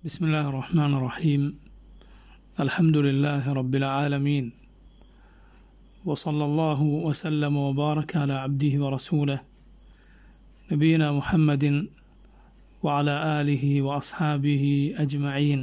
بسم الله الرحمن الرحيم الحمد لله رب العالمين وصلى الله وسلم وبارك على عبده ورسوله نبينا محمد وعلى آله وأصحابه أجمعين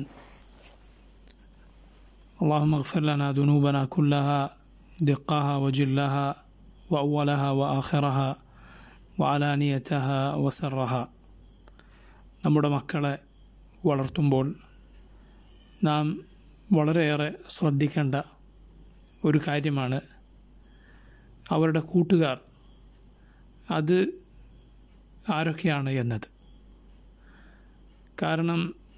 اللهم اغفر لنا ذنوبنا كلها دقها وجلها وأولها وآخرها وعلانيتها وسرها നമ്മുടെ മക്കളെ വളർത്തുമ്പോൾ നാം വളരെയേറെ ശ്രദ്ധിക്കേണ്ട ഒരു കാര്യമാണ് അവരുടെ കൂട്ടുകാർ അത് ആരൊക്കെയാണ് എന്നത് കാരണം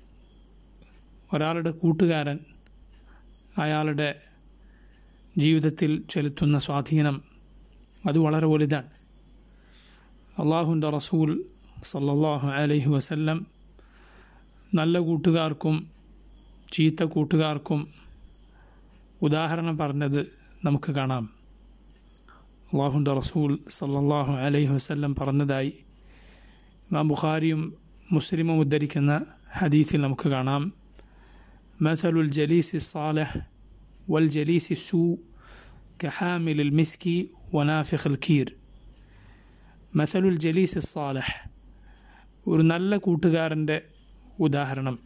ഒരാളുടെ കൂട്ടുകാരൻ അയാളുടെ ജീവിതത്തിൽ ചെലുത്തുന്ന സ്വാധീനം അത് വളരെ വലുതാണ് അള്ളാഹുൻ്റെ റസൂൽ സല്ലല്ലാഹു അലൈഹി വസല്ലം നല്ല കൂട്ടുകാർക്കും ചീത്ത കൂട്ടുകാർക്കും ഉദാഹരണം പറഞ്ഞത് നമുക്ക് കാണാം അള്ളാഹുൻ്റെ റസൂൽ സല്ലല്ലാഹു അലൈഹി വസല്ലം പറഞ്ഞതായി ഇമാം ബുഖാരിയും മുസ്ലിമും ഉദ്ധരിക്കുന്ന ഹദീസിൽ നമുക്ക് കാണാം മസലുൽ ജലീസി സാലഹ് വൽ ജലീസി സു കഹാമിൽ മിസ്കി വനാഫിഖൽ ഖീർ മസലുൽ ജലീസി സാലഹ് ഒരു നല്ല കൂട്ടുകാരൻ്റെ ഉദാഹരണം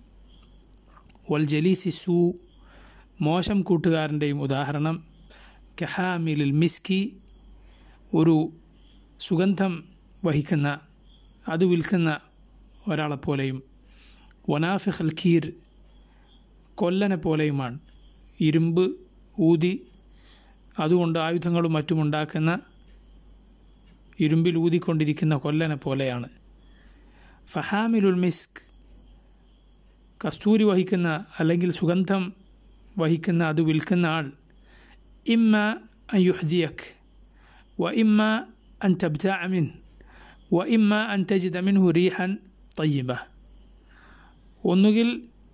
വൽ ജലീസി സു മോശം കൂട്ടുകാരൻ്റെയും ഉദാഹരണം കഹാമിലിൽ മിസ്കി ഒരു സുഗന്ധം വഹിക്കുന്ന അത് വിൽക്കുന്ന ഒരാളെപ്പോലെയും വനാഫിഖൽ ഖീർ കൊല്ലനെ പോലെയുമാണ് ഇരുമ്പ് ഊതി അതുകൊണ്ട് ആയുധങ്ങളും മറ്റും ഉണ്ടാക്കുന്ന ഇരുമ്പിൽ ഊതിക്കൊണ്ടിരിക്കുന്ന കൊല്ലനെ പോലെയാണ് ഫഹാമിലുൽ മിസ്ക് കസ്തൂരി വഹിക്കുന്ന അല്ലെങ്കിൽ സുഗന്ധം വഹിക്കുന്ന അത് വിൽക്കുന്ന ആൾ ഇമ്മ അയുഹദിയക് വ ഇമ്മ അൻ തബ്ത അമിൻ വ ഇമ്മ അൻ തജിദ മിൻഹു റീഹൻ തയ്യബ ഒന്നുകിൽ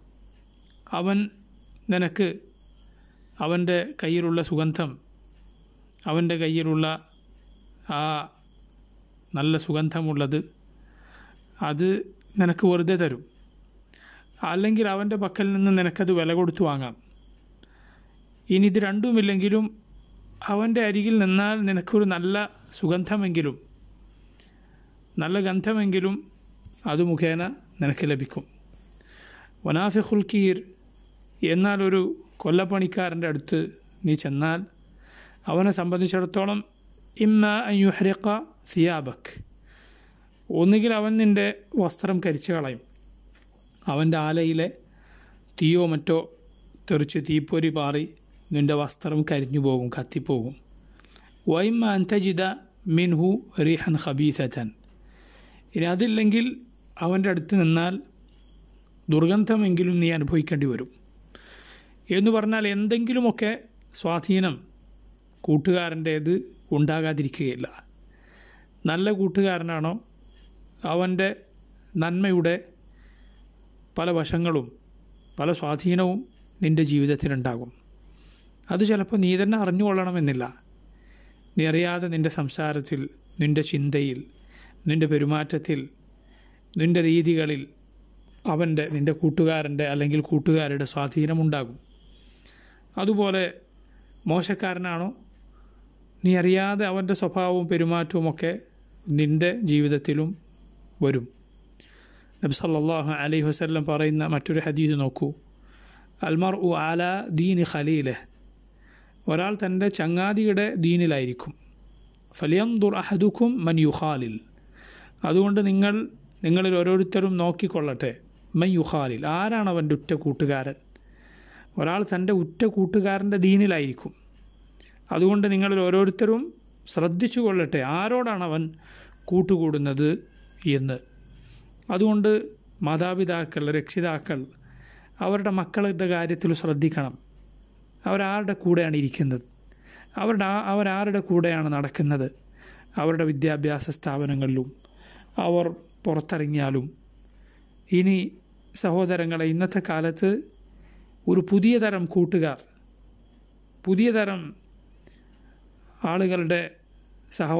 അവൻ നിനക്ക് അവൻ്റെ കയ്യിലുള്ള സുഗന്ധം അവൻ്റെ കയ്യിലുള്ള ആ നല്ല സുഗന്ധമുള്ളത് അത് നിനക്ക് വെറുതെ തരും അല്ലെങ്കിൽ അവൻ്റെ പക്കൽ നിന്ന് നിനക്കത് വില കൊടുത്തു വാങ്ങാം ഇനി ഇത് രണ്ടുമില്ലെങ്കിലും അവൻ്റെ അരികിൽ നിന്നാൽ നിനക്കൊരു നല്ല സുഗന്ധമെങ്കിലും നല്ല ഗന്ധമെങ്കിലും അത് മുഖേന നിനക്ക് ലഭിക്കും വനാഫിഖുൽ കീർ എന്നാൽ ഒരു കൊല്ലപ്പണിക്കാരൻ്റെ അടുത്ത് നീ ചെന്നാൽ അവനെ സംബന്ധിച്ചിടത്തോളം ഇമ്മ അയ്യുഹ്രിഖ സിയാബക് ഒന്നുകിൽ അവൻ നിൻ്റെ വസ്ത്രം കരിച്ചു കളയും അവൻ്റെ ആലയിലെ തീയോ മറ്റോ തെറിച്ച് തീപ്പൊരി പാറി നിൻ്റെ വസ്ത്രം കരിഞ്ഞു പോകും കത്തിപ്പോകും വൈമ അന്തജിത മിൻഹു റിഹൻ ഖബീസൻ ഇനി അതില്ലെങ്കിൽ അവൻ്റെ അടുത്ത് നിന്നാൽ ദുർഗന്ധമെങ്കിലും നീ അനുഭവിക്കേണ്ടി വരും എന്ന് പറഞ്ഞാൽ എന്തെങ്കിലുമൊക്കെ സ്വാധീനം കൂട്ടുകാരൻ്റേത് ഉണ്ടാകാതിരിക്കുകയില്ല നല്ല കൂട്ടുകാരനാണോ അവൻ്റെ നന്മയുടെ പല വശങ്ങളും പല സ്വാധീനവും നിൻ്റെ ജീവിതത്തിലുണ്ടാകും അത് ചിലപ്പോൾ നീ തന്നെ അറിഞ്ഞുകൊള്ളണമെന്നില്ല നീ അറിയാതെ നിൻ്റെ സംസാരത്തിൽ നിൻ്റെ ചിന്തയിൽ നിൻ്റെ പെരുമാറ്റത്തിൽ നിൻ്റെ രീതികളിൽ അവൻ്റെ നിൻ്റെ കൂട്ടുകാരൻ്റെ അല്ലെങ്കിൽ കൂട്ടുകാരുടെ സ്വാധീനമുണ്ടാകും അതുപോലെ മോശക്കാരനാണോ നീ അറിയാതെ അവൻ്റെ സ്വഭാവവും പെരുമാറ്റവും ഒക്കെ നിൻ്റെ ജീവിതത്തിലും വരും നബി സല്ലല്ലാഹു അലൈഹി വസല്ലം പറയുന്ന മറ്റൊരു ഹദീസ് നോക്കൂ അൽമർ ഉ ആല ദീനി ഖലീലെ ഒരാൾ തൻ്റെ ചങ്ങാതിയുടെ ദീനിലായിരിക്കും ഫലിയംദുർ അഹദുക്കും മൻ യുഖാലിൽ അതുകൊണ്ട് നിങ്ങൾ നിങ്ങളിൽ ഓരോരുത്തരും നോക്കിക്കൊള്ളട്ടെ മൻ യുഖാലിൽ ആരാണ് അവൻ്റെ ഉറ്റ കൂട്ടുകാരൻ ഒരാൾ തൻ്റെ ഉറ്റ കൂട്ടുകാരൻ്റെ ദീനിലായിരിക്കും അതുകൊണ്ട് നിങ്ങളിൽ ഓരോരുത്തരും ശ്രദ്ധിച്ചു കൊള്ളട്ടെ ആരോടാണ് അവൻ കൂട്ടുകൂടുന്നത് എന്ന് അതുകൊണ്ട് മാതാപിതാക്കൾ രക്ഷിതാക്കൾ അവരുടെ മക്കളുടെ കാര്യത്തിൽ ശ്രദ്ധിക്കണം അവരാരുടെ കൂടെയാണ് ഇരിക്കുന്നത് അവരുടെ അവരാരുടെ കൂടെയാണ് നടക്കുന്നത് അവരുടെ വിദ്യാഭ്യാസ സ്ഥാപനങ്ങളിലും അവർ പുറത്തിറങ്ങിയാലും ഇനി സഹോദരങ്ങളെ ഇന്നത്തെ കാലത്ത് ഒരു പുതിയ തരം കൂട്ടുകാർ പുതിയ തരം ആളുകളുടെ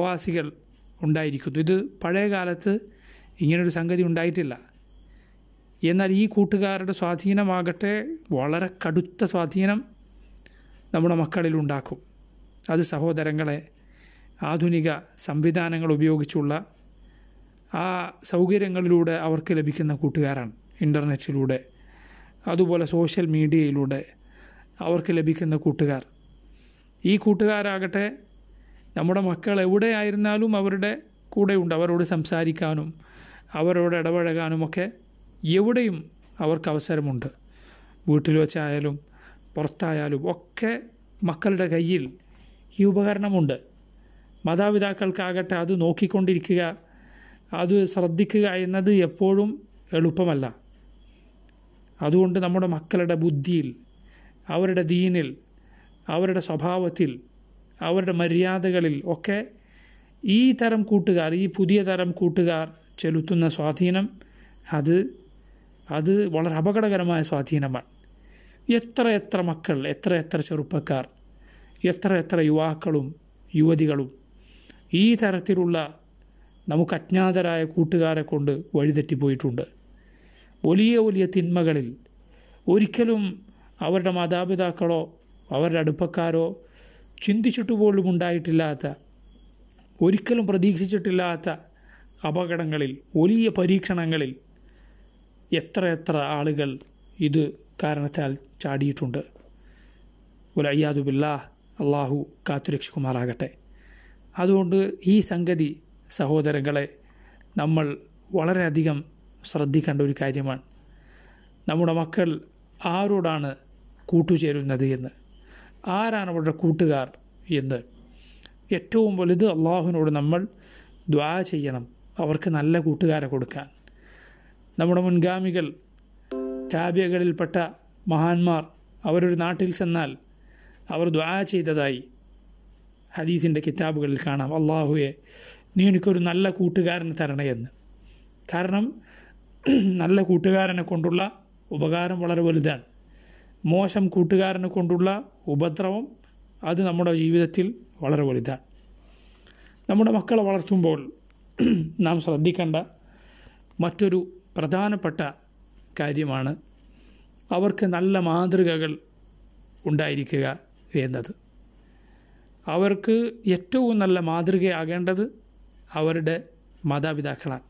സഹവാസികൾ ഉണ്ടായിരിക്കുന്നു ഇത് പഴയ കാലത്ത് ഇങ്ങനൊരു സംഗതി ഉണ്ടായിട്ടില്ല എന്നാൽ ഈ കൂട്ടുകാരുടെ സ്വാധീനമാകട്ടെ വളരെ കടുത്ത സ്വാധീനം നമ്മുടെ മക്കളിൽ ഉണ്ടാക്കും അത് സഹോദരങ്ങളെ ആധുനിക സംവിധാനങ്ങൾ ഉപയോഗിച്ചുള്ള ആ സൗകര്യങ്ങളിലൂടെ അവർക്ക് ലഭിക്കുന്ന കൂട്ടുകാരാണ് ഇൻ്റർനെറ്റിലൂടെ അതുപോലെ സോഷ്യൽ മീഡിയയിലൂടെ അവർക്ക് ലഭിക്കുന്ന കൂട്ടുകാർ ഈ കൂട്ടുകാരാകട്ടെ നമ്മുടെ മക്കൾ എവിടെയായിരുന്നാലും അവരുടെ കൂടെയുണ്ട് അവരോട് സംസാരിക്കാനും അവരോട് ഇടപഴകാനുമൊക്കെ എവിടെയും അവർക്ക് അവസരമുണ്ട് വീട്ടിൽ വെച്ചായാലും പുറത്തായാലും ഒക്കെ മക്കളുടെ കയ്യിൽ ഈ ഉപകരണമുണ്ട് മാതാപിതാക്കൾക്കാകട്ടെ അത് നോക്കിക്കൊണ്ടിരിക്കുക അത് ശ്രദ്ധിക്കുക എന്നത് എപ്പോഴും എളുപ്പമല്ല അതുകൊണ്ട് നമ്മുടെ മക്കളുടെ ബുദ്ധിയിൽ അവരുടെ ദീനിൽ അവരുടെ സ്വഭാവത്തിൽ അവരുടെ മര്യാദകളിൽ ഒക്കെ ഈ തരം കൂട്ടുകാർ ഈ പുതിയ തരം കൂട്ടുകാർ ചെലുത്തുന്ന സ്വാധീനം അത് അത് വളരെ അപകടകരമായ സ്വാധീനമാണ് എത്ര എത്ര മക്കൾ എത്ര എത്ര ചെറുപ്പക്കാർ എത്ര എത്ര യുവാക്കളും യുവതികളും ഈ തരത്തിലുള്ള നമുക്ക് അജ്ഞാതരായ കൂട്ടുകാരെ കൊണ്ട് വഴിതെറ്റിപ്പോയിട്ടുണ്ട് വലിയ വലിയ തിന്മകളിൽ ഒരിക്കലും അവരുടെ മാതാപിതാക്കളോ അവരുടെ അടുപ്പക്കാരോ ചിന്തിച്ചിട്ട് പോലും ഉണ്ടായിട്ടില്ലാത്ത ഒരിക്കലും പ്രതീക്ഷിച്ചിട്ടില്ലാത്ത അപകടങ്ങളിൽ വലിയ പരീക്ഷണങ്ങളിൽ എത്ര എത്ര ആളുകൾ ഇത് കാരണത്താൽ ചാടിയിട്ടുണ്ട് ഉലയ്യാദുബില്ലാ അള്ളാഹു കാത്തുരക്ഷിക്കുമാറാകട്ടെ അതുകൊണ്ട് ഈ സംഗതി സഹോദരങ്ങളെ നമ്മൾ വളരെയധികം ശ്രദ്ധിക്കേണ്ട ഒരു കാര്യമാണ് നമ്മുടെ മക്കൾ ആരോടാണ് കൂട്ടുചേരുന്നത് എന്ന് ആരാണ് അവരുടെ കൂട്ടുകാർ എന്ന് ഏറ്റവും വലുത് അള്ളാഹുവിനോട് നമ്മൾ ദ്വാ ചെയ്യണം അവർക്ക് നല്ല കൂട്ടുകാരെ കൊടുക്കാൻ നമ്മുടെ മുൻഗാമികൾ ചാബ്യകളിൽപ്പെട്ട മഹാന്മാർ അവരൊരു നാട്ടിൽ ചെന്നാൽ അവർ ദ്വാ ചെയ്തതായി ഹദീസിൻ്റെ കിതാബുകളിൽ കാണാം അള്ളാഹുയെ നീ എനിക്കൊരു നല്ല കൂട്ടുകാരനെ തരണേ എന്ന് കാരണം നല്ല കൂട്ടുകാരനെ കൊണ്ടുള്ള ഉപകാരം വളരെ വലുതാണ് മോശം കൂട്ടുകാരനെ കൊണ്ടുള്ള ഉപദ്രവം അത് നമ്മുടെ ജീവിതത്തിൽ വളരെ വലുതാണ് നമ്മുടെ മക്കളെ വളർത്തുമ്പോൾ നാം ശ്രദ്ധിക്കേണ്ട മറ്റൊരു പ്രധാനപ്പെട്ട കാര്യമാണ് അവർക്ക് നല്ല മാതൃകകൾ ഉണ്ടായിരിക്കുക എന്നത് അവർക്ക് ഏറ്റവും നല്ല മാതൃകയാകേണ്ടത് അവരുടെ മാതാപിതാക്കളാണ്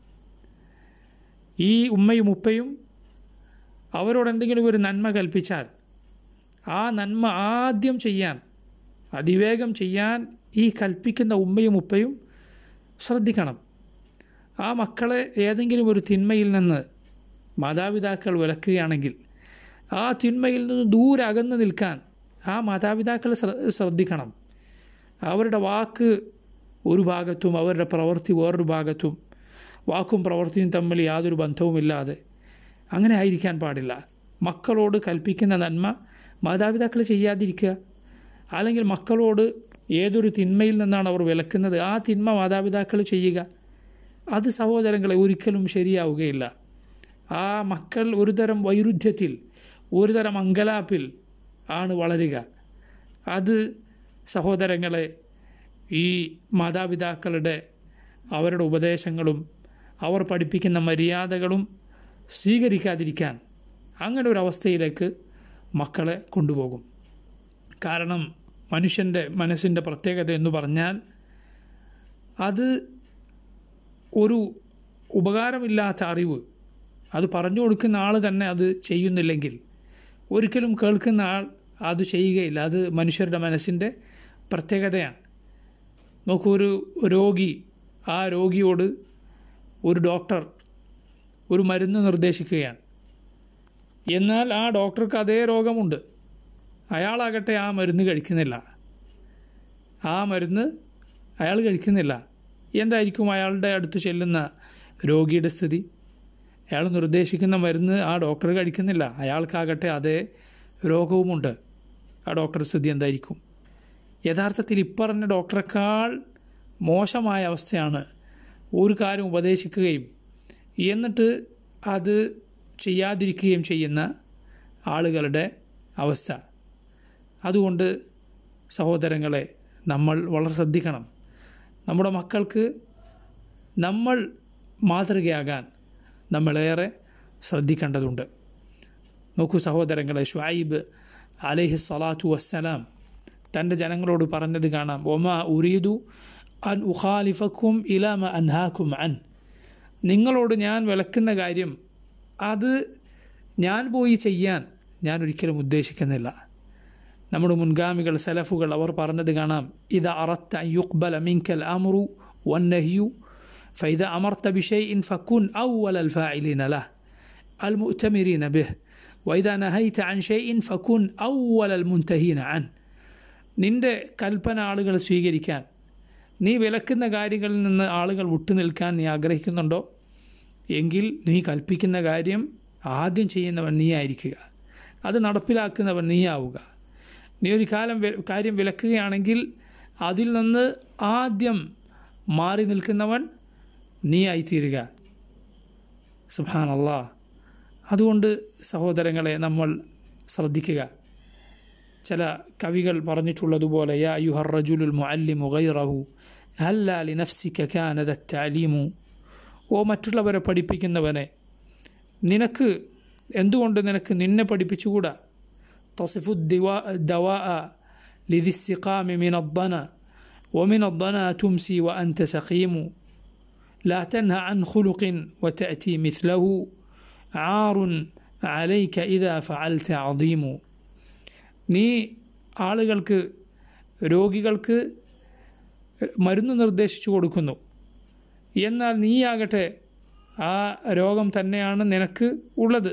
ഈ ഉമ്മയും ഉപ്പയും അവരോട് എന്തെങ്കിലും ഒരു നന്മ കൽപ്പിച്ചാൽ ആ നന്മ ആദ്യം ചെയ്യാൻ അതിവേഗം ചെയ്യാൻ ഈ കൽപ്പിക്കുന്ന ഉമ്മയും ഉപ്പയും ശ്രദ്ധിക്കണം ആ മക്കളെ ഏതെങ്കിലും ഒരു തിന്മയിൽ നിന്ന് മാതാപിതാക്കൾ വിലക്കുകയാണെങ്കിൽ ആ തിന്മയിൽ നിന്ന് ദൂരെ അകന്ന് നിൽക്കാൻ ആ മാതാപിതാക്കൾ ശ്രദ്ധിക്കണം അവരുടെ വാക്ക് ഒരു ഭാഗത്തും അവരുടെ പ്രവൃത്തി വേറൊരു ഭാഗത്തും വാക്കും പ്രവൃത്തിയും തമ്മിൽ യാതൊരു ബന്ധവുമില്ലാതെ അങ്ങനെ ആയിരിക്കാൻ പാടില്ല മക്കളോട് കൽപ്പിക്കുന്ന നന്മ മാതാപിതാക്കൾ ചെയ്യാതിരിക്കുക അല്ലെങ്കിൽ മക്കളോട് ഏതൊരു തിന്മയിൽ നിന്നാണ് അവർ വിലക്കുന്നത് ആ തിന്മ മാതാപിതാക്കൾ ചെയ്യുക അത് സഹോദരങ്ങളെ ഒരിക്കലും ശരിയാവുകയില്ല ആ മക്കൾ ഒരു തരം വൈരുദ്ധ്യത്തിൽ ഒരു തരം അങ്കലാപ്പിൽ ആണ് വളരുക അത് സഹോദരങ്ങളെ ഈ മാതാപിതാക്കളുടെ അവരുടെ ഉപദേശങ്ങളും അവർ പഠിപ്പിക്കുന്ന മര്യാദകളും സ്വീകരിക്കാതിരിക്കാൻ അങ്ങനെ ഒരു അവസ്ഥയിലേക്ക് മക്കളെ കൊണ്ടുപോകും കാരണം മനുഷ്യൻ്റെ മനസ്സിൻ്റെ പ്രത്യേകത എന്ന് പറഞ്ഞാൽ അത് ഒരു ഉപകാരമില്ലാത്ത അറിവ് അത് പറഞ്ഞു കൊടുക്കുന്ന ആൾ തന്നെ അത് ചെയ്യുന്നില്ലെങ്കിൽ ഒരിക്കലും കേൾക്കുന്ന ആൾ അത് ചെയ്യുകയില്ല അത് മനുഷ്യരുടെ മനസ്സിൻ്റെ പ്രത്യേകതയാണ് നോക്കൂ ഒരു രോഗി ആ രോഗിയോട് ഒരു ഡോക്ടർ ഒരു മരുന്ന് നിർദ്ദേശിക്കുകയാണ് എന്നാൽ ആ ഡോക്ടർക്ക് അതേ രോഗമുണ്ട് അയാളാകട്ടെ ആ മരുന്ന് കഴിക്കുന്നില്ല ആ മരുന്ന് അയാൾ കഴിക്കുന്നില്ല എന്തായിരിക്കും അയാളുടെ അടുത്ത് ചെല്ലുന്ന രോഗിയുടെ സ്ഥിതി അയാൾ നിർദ്ദേശിക്കുന്ന മരുന്ന് ആ ഡോക്ടർ കഴിക്കുന്നില്ല അയാൾക്കാകട്ടെ അതേ രോഗവുമുണ്ട് ആ ഡോക്ടറുടെ സ്ഥിതി എന്തായിരിക്കും യഥാർത്ഥത്തിൽ ഇപ്പറഞ്ഞ ഡോക്ടറെക്കാൾ മോശമായ അവസ്ഥയാണ് ഒരു കാര്യം ഉപദേശിക്കുകയും എന്നിട്ട് അത് ചെയ്യാതിരിക്കുകയും ചെയ്യുന്ന ആളുകളുടെ അവസ്ഥ അതുകൊണ്ട് സഹോദരങ്ങളെ നമ്മൾ വളരെ ശ്രദ്ധിക്കണം നമ്മുടെ മക്കൾക്ക് നമ്മൾ മാതൃകയാകാൻ നമ്മളേറെ ശ്രദ്ധിക്കേണ്ടതുണ്ട് നോക്കൂ സഹോദരങ്ങളെ ഷുഐബ് അലൈഹി സ്വലാത്തു വസ്സലാം തൻ്റെ ജനങ്ങളോട് പറഞ്ഞത് കാണാം ഒമ ഉരീദു അൻ ഉഖാലിഫക്കും ഇലാമ അൻഹാക്കും അൻ നിങ്ങളോട് ഞാൻ വിളക്കുന്ന കാര്യം അത് ഞാൻ പോയി ചെയ്യാൻ ഞാൻ ഒരിക്കലും ഉദ്ദേശിക്കുന്നില്ല നമ്മുടെ മുൻഗാമികൾ സലഫുകൾ അവർ പറഞ്ഞത് കാണാം ഇത് അറത്ത യുക്ബൽ മിങ്കൽ അമറു വന്നഹിയു فإذا أمرت بشيء فكن أول الفاعلين له المؤتمرين به وإذا نهيت عن شيء فكن أول المنتهين عنه നിന്റെ കൽപ്പന ആളുകൾ സ്വീകരിക്കാൻ നീ വിലക്കുന്ന കാര്യങ്ങളിൽ നിന്ന് ആളുകൾ വിട്ടുനിൽക്കാൻ നീ ആഗ്രഹിക്കുന്നുണ്ടോ എങ്കിൽ നീ കൽപ്പിക്കുന്ന കാര്യം ആദ്യം ചെയ്യുന്നവൻ നീ ആയിരിക്കുക അത് നടപ്പിലാക്കുന്നവൻ നീ ആവുക നീ ഒരു കാലം കാര്യം വിലക്കുകയാണെങ്കിൽ അതിൽ നിന്ന് ആദ്യം മാറി നിൽക്കുന്നവൻ നീ ആയിത്തീരുക സുഹാൻ അള്ളാ അതുകൊണ്ട് സഹോദരങ്ങളെ നമ്മൾ ശ്രദ്ധിക്കുക ചില കവികൾ പറഞ്ഞിട്ടുള്ളതുപോലെ യാ യുഹർ റജുലുൽ മുഅല്ലിമു ഗൈറഹു ഹല്ല ലി നഫ്സിക കാനദ തഅലീമു ഓ മറ്റുള്ളവരെ പഠിപ്പിക്കുന്നവനെ നിനക്ക് എന്തുകൊണ്ട് നിനക്ക് നിന്നെ പഠിപ്പിച്ചുകൂടാ തസിഫു ദവാ ലിദിസ്സിഖാമി മിൻ അദ്ദന ومن الضنا تمسي وأنت سقيم لا تنهى عن خلق وتأتي مثله عار عليك إذا فعلت عظيم നീ ആളുകൾക്ക് രോഗികൾക്ക് മരുന്ന് നിർദ്ദേശിച്ചു കൊടുക്കുന്നു എന്നാൽ നീയാകട്ടെ ആ രോഗം തന്നെയാണ് നിനക്ക് ഉള്ളത്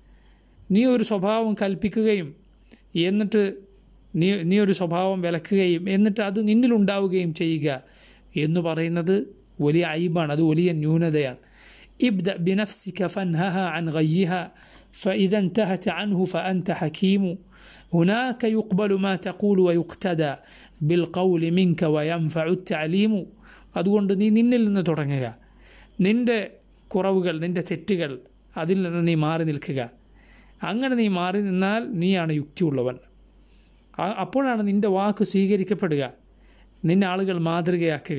നീ ഒരു സ്വഭാവം കൽപ്പിക്കുകയും എന്നിട്ട് നീ നീ ഒരു സ്വഭാവം വിലക്കുകയും എന്നിട്ട് അത് നിന്നിലുണ്ടാവുകയും ചെയ്യുക എന്ന് പറയുന്നത് വലിയ ഐബാണ് അത് വലിയ ന്യൂനതയാണ് ഇബ്ദ ബിനഫ്സിക ഫൻഹഹ അൻ ഗയ്യിഹ فإذا انتهت عنه فأنت حكيم هناك يقبل ما تقول ويقتدى بالقول منك وينفع التعليم അതുകൊണ്ട് നീ നിന്നിൽ നിന്ന് തുടങ്ങുക നിന്റെ കുറവുകൾ നിന്റെ തെറ്റുകൾ അതിൽ നിന്ന് നീ മാറി നിൽക്കുക അങ്ങനെ നീ മാറി നിന്നാൽ നീയാണ് യുക്തിയുള്ളവൻ അപ്പോഴാണ് നിന്റെ വാക്ക് സ്വീകരിക്കപ്പെടുക നിന്നെ ആളുകൾ മാതൃകയാക്കുക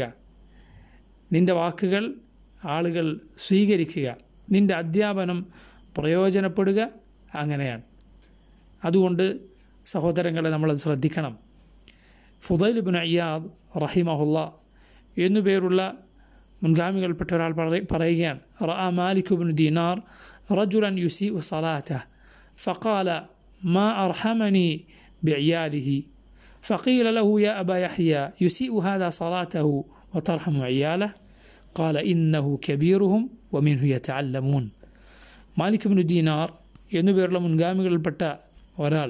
നിന്റെ വാക്കുകൾ ആളുകൾ സ്വീകരിക്കുക നിന്റെ അധ്യാപനം പ്രയോജനപ്പെടുക അങ്ങനെയാണ് അതുകൊണ്ട് സഹോദരങ്ങളെ നമ്മളത് ശ്രദ്ധിക്കണം ഫുദൈൽ ബിൻ അയ്യാദ് റഹിമഹുല്ല എന്നു പേരുള്ള മുൻഗാമികൾപ്പെട്ട ഒരാൾ പറയുകയാണ് റഅ മാലിക് ബിൻ ദീനാർ റജുലൻ യുസി സലാറ്റ ഫഖാല ما أرحمني بعياله فقيل له يا أبا يحيى يسيء هذا صلاته وترحم عياله قال إنه كبيرهم ومنه يتعلمون മാലിക് ബിൻ ദീനാർ എന്നു പേരുള്ള മുൻഗാമികളിൽപ്പെട്ട ഒരാൾ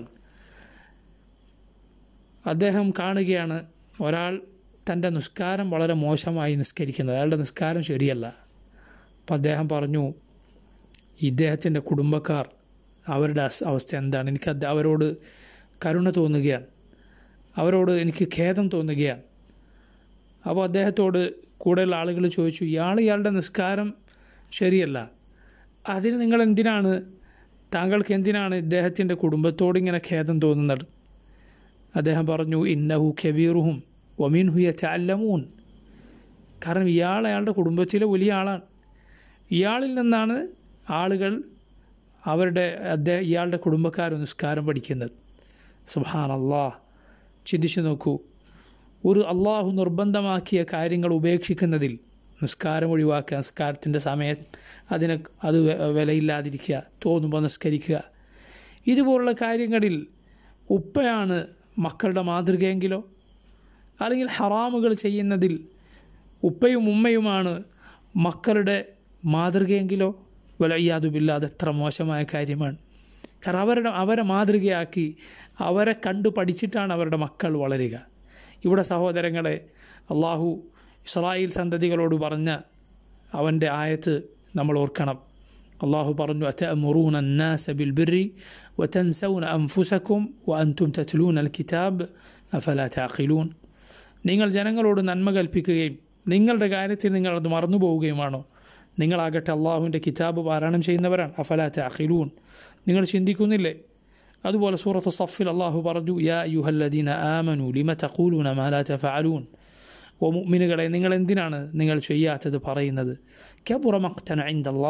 അദ്ദേഹം കാണുകയാണ് ഒരാൾ തൻ്റെ നിസ്കാരം വളരെ മോശമായി നിസ്കരിക്കുന്നത് അയാളുടെ നിസ്കാരം ശരിയല്ല അപ്പം അദ്ദേഹം പറഞ്ഞു ഇദ്ദേഹത്തിൻ്റെ കുടുംബക്കാർ അവരുടെ അവസ്ഥ എന്താണ് എനിക്ക് അവരോട് കരുണ തോന്നുകയാണ് അവരോട് എനിക്ക് ഖേദം തോന്നുകയാണ് അപ്പോൾ അദ്ദേഹത്തോട് കൂടെയുള്ള ആളുകൾ ചോദിച്ചു ഇയാൾ ഇയാളുടെ നിസ്കാരം ശരിയല്ല അതിന് നിങ്ങൾ എന്തിനാണ് താങ്കൾക്ക് എന്തിനാണ് ഇദ്ദേഹത്തിൻ്റെ കുടുംബത്തോട് ഇങ്ങനെ ഖേദം തോന്നുന്നത് അദ്ദേഹം പറഞ്ഞു ഇന്നഹു കബീറുഹും ഒമീൻ ഹുയ ചാല്ലമൂൻ കാരണം ഇയാൾ അയാളുടെ കുടുംബത്തിലെ വലിയ ആളാണ് ഇയാളിൽ നിന്നാണ് ആളുകൾ അവരുടെ അദ്ദേഹം ഇയാളുടെ കുടുംബക്കാർ നിസ്കാരം പഠിക്കുന്നത് സുഹാൻ അള്ളാഹ് ചിന്തിച്ചു നോക്കൂ ഒരു അള്ളാഹു നിർബന്ധമാക്കിയ കാര്യങ്ങൾ ഉപേക്ഷിക്കുന്നതിൽ നിസ്കാരം ഒഴിവാക്കുക നിസ്കാരത്തിൻ്റെ സമയം അതിന് അത് വിലയില്ലാതിരിക്കുക തോന്നുമ്പോൾ നിസ്കരിക്കുക ഇതുപോലുള്ള കാര്യങ്ങളിൽ ഉപ്പയാണ് മക്കളുടെ മാതൃകയെങ്കിലോ അല്ലെങ്കിൽ ഹറാമുകൾ ചെയ്യുന്നതിൽ ഉപ്പയും ഉമ്മയുമാണ് മക്കളുടെ മാതൃകയെങ്കിലോ വിലയ്യാതുമില്ല അത് എത്ര മോശമായ കാര്യമാണ് കാരണം അവരുടെ അവരെ മാതൃകയാക്കി അവരെ കണ്ടു പഠിച്ചിട്ടാണ് അവരുടെ മക്കൾ വളരുക ഇവിടെ സഹോദരങ്ങളെ അള്ളാഹു ഇസ്രായേൽ സന്തതികളോട് പറഞ്ഞ അവൻ്റെ ആയത്ത് നമ്മൾ ഓർക്കണം അള്ളാഹു പറഞ്ഞു أتأمرون الناس بالبر وتنسون أنفسكم وأنتم تتلون الكتاب أفلا تعقلون നിങ്ങൾ ജനങ്ങളോട് നന്മ കൽപ്പിക്കുകയും നിങ്ങളുടെ കാര്യത്തിൽ നിങ്ങൾ അത് മറന്നു പോവുകയുമാണോ നിങ്ങളാകട്ടെ അള്ളാഹുവിൻ്റെ കിതാബ് പാരായണം ചെയ്യുന്നവരാണ് അഫലാ താഖിലൂൻ നിങ്ങൾ ചിന്തിക്കുന്നില്ലേ അതുപോലെ സൂറത്ത് സഫിൽ അള്ളാഹു പറഞ്ഞു യാ യുഹല്ലദീന ആമനു ലിമ തഖൂലൂന മാലാ തഫഅലൂൻ ഓ മുഅ്മിനുകളെ നിങ്ങൾ എന്തിനാണ് നിങ്ങൾ ചെയ്യാത്തത് പറയുന്നത് കബുറ മഖ്തന ഇൻദല്ലാഹ്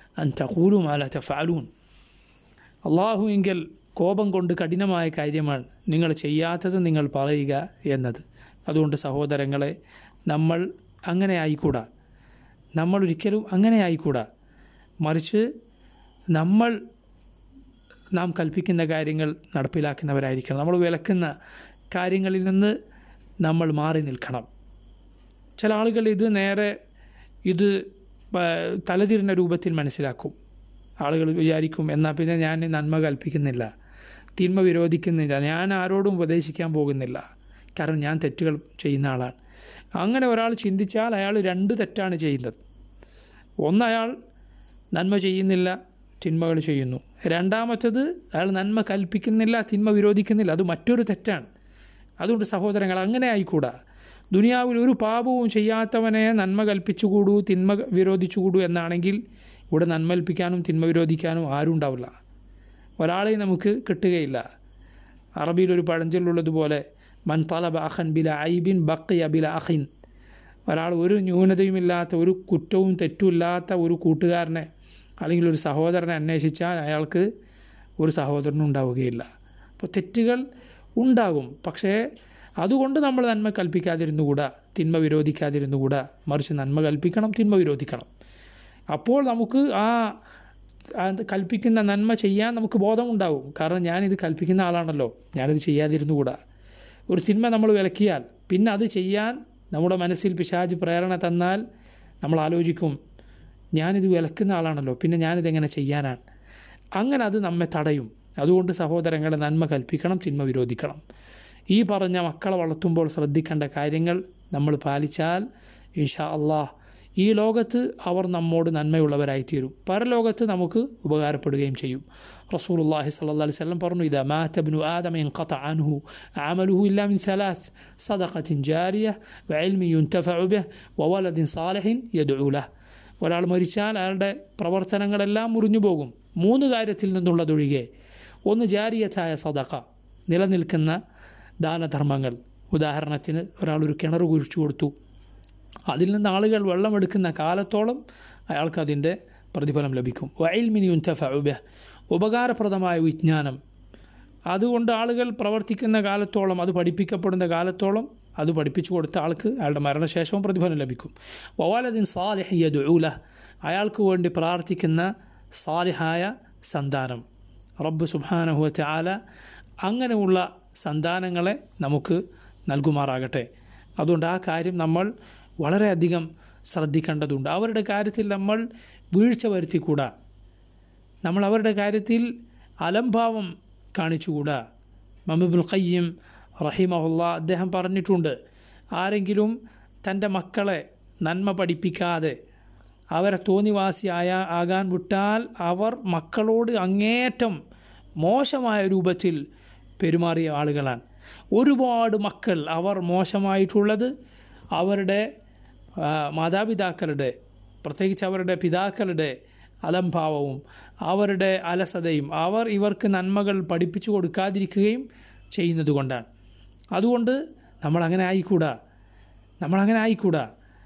അൻ തഖൂലു മാല തഫഅലൂൻ അള്ളാഹു എങ്കിൽ കോപം കൊണ്ട് കഠിനമായ കാര്യമാണ് നിങ്ങൾ ചെയ്യാത്തത് നിങ്ങൾ പറയുക എന്നത് അതുകൊണ്ട് സഹോദരങ്ങളെ നമ്മൾ അങ്ങനെ ആയിക്കൂടാ നമ്മൾ ഒരിക്കലും അങ്ങനെ ആയിക്കൂടാ മറിച്ച് നമ്മൾ നാം കൽപ്പിക്കുന്ന കാര്യങ്ങൾ നടപ്പിലാക്കുന്നവരായിരിക്കണം നമ്മൾ വിലക്കുന്ന കാര്യങ്ങളിൽ നിന്ന് നമ്മൾ മാറി നിൽക്കണം ചില ആളുകൾ ഇത് നേരെ ഇത് പ- തലതിരിഞ്ഞ രൂപത്തിൽ മനസ്സിലാക്കും ആളുകൾ വിചാരിക്കും എന്നാൽ പിന്നെ ഞാൻ നന്മ കൽപ്പിക്കുന്നില്ല തിന്മ വിരോധിക്കുന്നില്ല ഞാൻ ആരോടും ഉപദേശിക്കാൻ പോകുന്നില്ല കാരണം ഞാൻ തെറ്റുകൾ ചെയ്യുന്ന ആളാണ് അങ്ങനെ ഒരാൾ ചിന്തിച്ചാൽ അയാൾ രണ്ട് തെറ്റാണ് ചെയ്യുന്നത് ഒന്ന് അയാൾ നന്മ ചെയ്യുന്നില്ല തിന്മകൾ ചെയ്യുന്നു രണ്ടാമത്തത് അയാൾ നന്മ കൽപ്പിക്കുന്നില്ല തിന്മ വിരോധിക്കുന്നില്ല അത് മറ്റൊരു തെറ്റാണ് അതുകൊണ്ട് സഹോദരങ്ങൾ അങ്ങനെ ആയിക്കൂടാ ദുനിയാവിൽ ഒരു പാപവും ചെയ്യാത്തവനെ നന്മ കൽപ്പിച്ചുകൂടൂ തിന്മ വിരോധിച്ചുകൂടൂ എന്നാണെങ്കിൽ ഇവിടെ നന്മ കൽപ്പിക്കാനും തിന്മ വിരോധിക്കാനും ആരും ഉണ്ടാവില്ല ഒരാളെയും നമുക്ക് കിട്ടുകയില്ല അറബിയിൽ ഒരു പഴഞ്ചൊല്ലുള്ളതുപോലെ മൻ തലബ അഖൻ ബില ഐബിൻ ബക്കിയ ബില അഖിൻ ഒരാൾ ഒരു ന്യൂനതയുമില്ലാത്ത ഒരു കുറ്റവും തെറ്റുമില്ലാത്ത ഒരു കൂട്ടുകാരനെ അല്ലെങ്കിൽ ഒരു സഹോദരനെ അന്വേഷിച്ചാൽ അയാൾക്ക് ഒരു സഹോദരനും ഉണ്ടാവുകയില്ല അപ്പോൾ തെറ്റുകൾ ഉണ്ടാകും പക്ഷേ അതുകൊണ്ട് നമ്മൾ നന്മ കൽപ്പിക്കാതിരുന്നുകൂടാ തിന്മ വിരോധിക്കാതിരുന്നുകൂടാ മറിച്ച് നന്മ കൽപ്പിക്കണം തിന്മ വിരോധിക്കണം അപ്പോൾ നമുക്ക് ആ ആ കൽപ്പിക്കുന്ന നന്മ ചെയ്യാൻ നമുക്ക് ബോധമുണ്ടാവും കാരണം ഞാനിത് കൽപ്പിക്കുന്ന ആളാണല്ലോ ഞാനിത് ചെയ്യാതിരുന്നുകൂടാ ഒരു തിന്മ നമ്മൾ വിലക്കിയാൽ പിന്നെ അത് ചെയ്യാൻ നമ്മുടെ മനസ്സിൽ പിശാജ് പ്രേരണ തന്നാൽ നമ്മൾ ആലോചിക്കും ഞാനിത് വിലക്കുന്ന ആളാണല്ലോ പിന്നെ ഞാനിതെങ്ങനെ ചെയ്യാനാണ് അങ്ങനെ അത് നമ്മെ തടയും അതുകൊണ്ട് സഹോദരങ്ങളെ നന്മ കൽപ്പിക്കണം തിന്മ വിരോധിക്കണം ഈ പറഞ്ഞ മക്കളെ വളർത്തുമ്പോൾ ശ്രദ്ധിക്കേണ്ട കാര്യങ്ങൾ നമ്മൾ പാലിച്ചാൽ ഇൻഷാ അള്ളാഹ് ഈ ലോകത്ത് അവർ നമ്മോട് നന്മയുള്ളവരായിത്തീരും പരലോകത്ത് നമുക്ക് ഉപകാരപ്പെടുകയും ചെയ്യും റസൂലുള്ളാഹി സ്വല്ലല്ലാഹി അലൈഹി വസല്ലം പറഞ്ഞു ഇദാ മാത ഇബ്നു ആദമ ഇൻഖത അൻഹു അമലുഹു ഇല്ലാ മിൻ സലാസ് സദഖത്തിൻ ജാരിയ വഇൽമി യുൻതഫഉ ബിഹ് വവലദിൻ സാലിഹിൻ യദ്ഉ ലഹ് ഒരാൾ മരിച്ചാൽ അയാളുടെ പ്രവർത്തനങ്ങളെല്ലാം മുറിഞ്ഞു പോകും മൂന്ന് കാര്യത്തിൽ നിന്നുള്ളതൊഴികെ ഒന്ന് ജാരിയത്തായ സദഖ നിലനിൽക്കുന്ന ദാനധർമ്മങ്ങൾ ഉദാഹരണത്തിന് ഒരാൾ ഒരു കിണർ കുഴിച്ചു കൊടുത്തു അതിൽ നിന്ന് ആളുകൾ വെള്ളമെടുക്കുന്ന കാലത്തോളം അയാൾക്ക് അതിൻ്റെ പ്രതിഫലം ലഭിക്കും വയൽമിനി ഉൻതഫഉബ ഉപകാരപ്രദമായ വിജ്ഞാനം അതുകൊണ്ട് ആളുകൾ പ്രവർത്തിക്കുന്ന കാലത്തോളം അത് പഠിപ്പിക്കപ്പെടുന്ന കാലത്തോളം അത് പഠിപ്പിച്ചു കൊടുത്ത ആൾക്ക് അയാളുടെ മരണശേഷവും പ്രതിഫലം ലഭിക്കും വവാലദിൻ സാലിഹ് യദുല അയാൾക്ക് വേണ്ടി പ്രാർത്ഥിക്കുന്ന സാലിഹായ സന്താനം റബ്ബ് സുബാനഹുവ ആല അങ്ങനെയുള്ള സന്താനങ്ങളെ നമുക്ക് നൽകുമാറാകട്ടെ അതുകൊണ്ട് ആ കാര്യം നമ്മൾ വളരെയധികം ശ്രദ്ധിക്കേണ്ടതുണ്ട് അവരുടെ കാര്യത്തിൽ നമ്മൾ വീഴ്ച വരുത്തിക്കൂടാ നമ്മൾ അവരുടെ കാര്യത്തിൽ അലംഭാവം കാണിച്ചുകൂടാ മമബുൽ ഖയ്യം റഹിമഹുല്ല അദ്ദേഹം പറഞ്ഞിട്ടുണ്ട് ആരെങ്കിലും തൻ്റെ മക്കളെ നന്മ പഠിപ്പിക്കാതെ അവരെ തോന്നിവാസിയായ ആകാൻ വിട്ടാൽ അവർ മക്കളോട് അങ്ങേറ്റം മോശമായ രൂപത്തിൽ പെരുമാറിയ ആളുകളാണ് ഒരുപാട് മക്കൾ അവർ മോശമായിട്ടുള്ളത് അവരുടെ ആ, മാതാപിതാക്കളുടെ പ്രത്യേകിച്ച് അവരുടെ പിതാക്കളുടെ അലംഭാവവും അവരുടെ അലസതയും അവർ ഇവർക്ക് നന്മകൾ പഠിപ്പിച്ചു കൊടുക്കാതിരിക്കുകയും ചെയ്യുന്നത് കൊണ്ടാണ് അതുകൊണ്ട് നമ്മൾ അങ്ങനെ ആയിക്കൂടാ നമ്മൾ അങ്ങനെ ആയിക്കൂടാ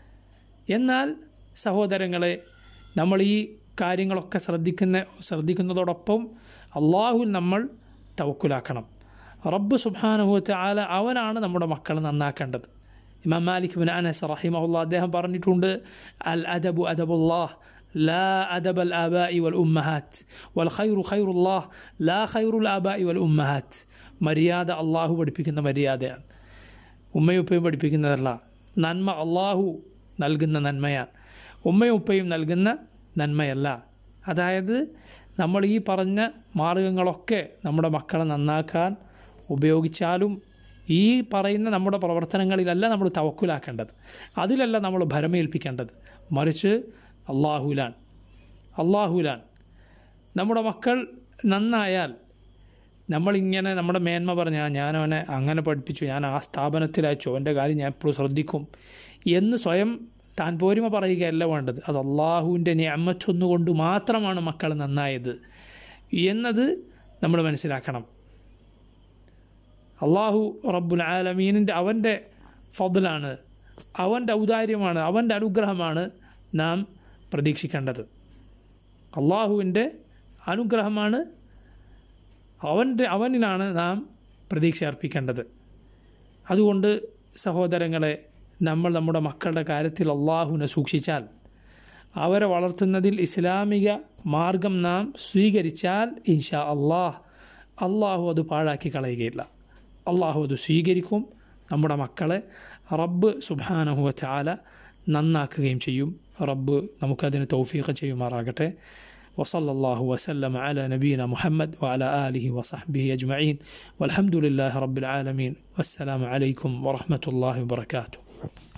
എന്നാൽ സഹോദരങ്ങളെ നമ്മൾ ഈ കാര്യങ്ങളൊക്കെ ശ്രദ്ധിക്കുന്ന ശ്രദ്ധിക്കുന്നതോടൊപ്പം അള്ളാഹുൽ നമ്മൾ തവക്കുലാക്കണം റബ്ബ് സുബാനുഭവത്തെ ആല അവനാണ് നമ്മുടെ മക്കളെ നന്നാക്കേണ്ടത് ഇമാം മാലിക് ബിൻ അനസ് റഹിമഹുല്ല അദ്ദേഹം പറഞ്ഞിട്ടുണ്ട് അൽ അദബു അദബുല്ലാഹ് لا أدب الآباء والأمهات والخير خير الله لا خير الآباء والأمهات മര്യാദ അള്ളാഹു പഠിപ്പിക്കുന്ന മര്യാദയാണ് ഉമ്മയും ഉപ്പയും പഠിപ്പിക്കുന്നതല്ല നന്മ അള്ളാഹു നൽകുന്ന നന്മയാണ് ഉമ്മയും ഉപ്പയും നൽകുന്ന നന്മയല്ല അതായത് നമ്മൾ ഈ പറഞ്ഞ മാർഗങ്ങളൊക്കെ നമ്മുടെ മക്കളെ നന്നാക്കാൻ ഉപയോഗിച്ചാലും ഈ പറയുന്ന നമ്മുടെ പ്രവർത്തനങ്ങളിലല്ല നമ്മൾ തവക്കുലാക്കേണ്ടത് അതിലല്ല നമ്മൾ ഭരമേൽപ്പിക്കേണ്ടത് മറിച്ച് അള്ളാഹുലാൻ അള്ളാഹുലാൻ നമ്മുടെ മക്കൾ നന്നായാൽ നമ്മളിങ്ങനെ നമ്മുടെ മേന്മ പറഞ്ഞ ഞാൻ അവനെ അങ്ങനെ പഠിപ്പിച്ചു ഞാൻ ആ സ്ഥാപനത്തിൽ അയച്ചു അവൻ്റെ കാര്യം ഞാൻ എപ്പോഴും ശ്രദ്ധിക്കും എന്ന് സ്വയം താൻ പോരുമ പറയുകയല്ല വേണ്ടത് അത് അള്ളാഹുവിൻ്റെ ഞാമറ്റൊന്നുകൊണ്ട് മാത്രമാണ് മക്കൾ നന്നായത് എന്നത് നമ്മൾ മനസ്സിലാക്കണം അള്ളാഹു റബ്ബുൽ ആലമീനിൻ്റെ അവൻ്റെ ഫضലാണ് അവൻ്റെ ഔദാര്യമാണ് അവൻ്റെ അനുഗ്രഹമാണ് നാം പ്രതീക്ഷിക്കേണ്ടത് അള്ളാഹുവിൻ്റെ അനുഗ്രഹമാണ് അവൻ്റെ അവനിലാണ് നാം പ്രതീക്ഷ അർപ്പിക്കേണ്ടത് അതുകൊണ്ട് സഹോദരങ്ങളെ നമ്മൾ നമ്മുടെ മക്കളുടെ കാര്യത്തിൽ അള്ളാഹുവിനെ സൂക്ഷിച്ചാൽ അവരെ വളർത്തുന്നതിൽ ഇസ്ലാമിക മാർഗം നാം സ്വീകരിച്ചാൽ ഇൻഷാ അള്ളാഹ് അള്ളാഹു അത് പാഴാക്കി കളയുകയില്ല അള്ളാഹു അത് സ്വീകരിക്കും നമ്മുടെ മക്കളെ റബ്ബ് സുബാനഹുവ ചാല നന്നാക്കുകയും ചെയ്യും റബ്ബ് നമുക്കതിന് തൗഫീഖ് ചെയ്യുമാറാകട്ടെ وصلى الله وسلم على نبينا محمد وعلى آله وصحبه أجمعين والحمد لله رب العالمين والسلام عليكم ورحمة الله وبركاته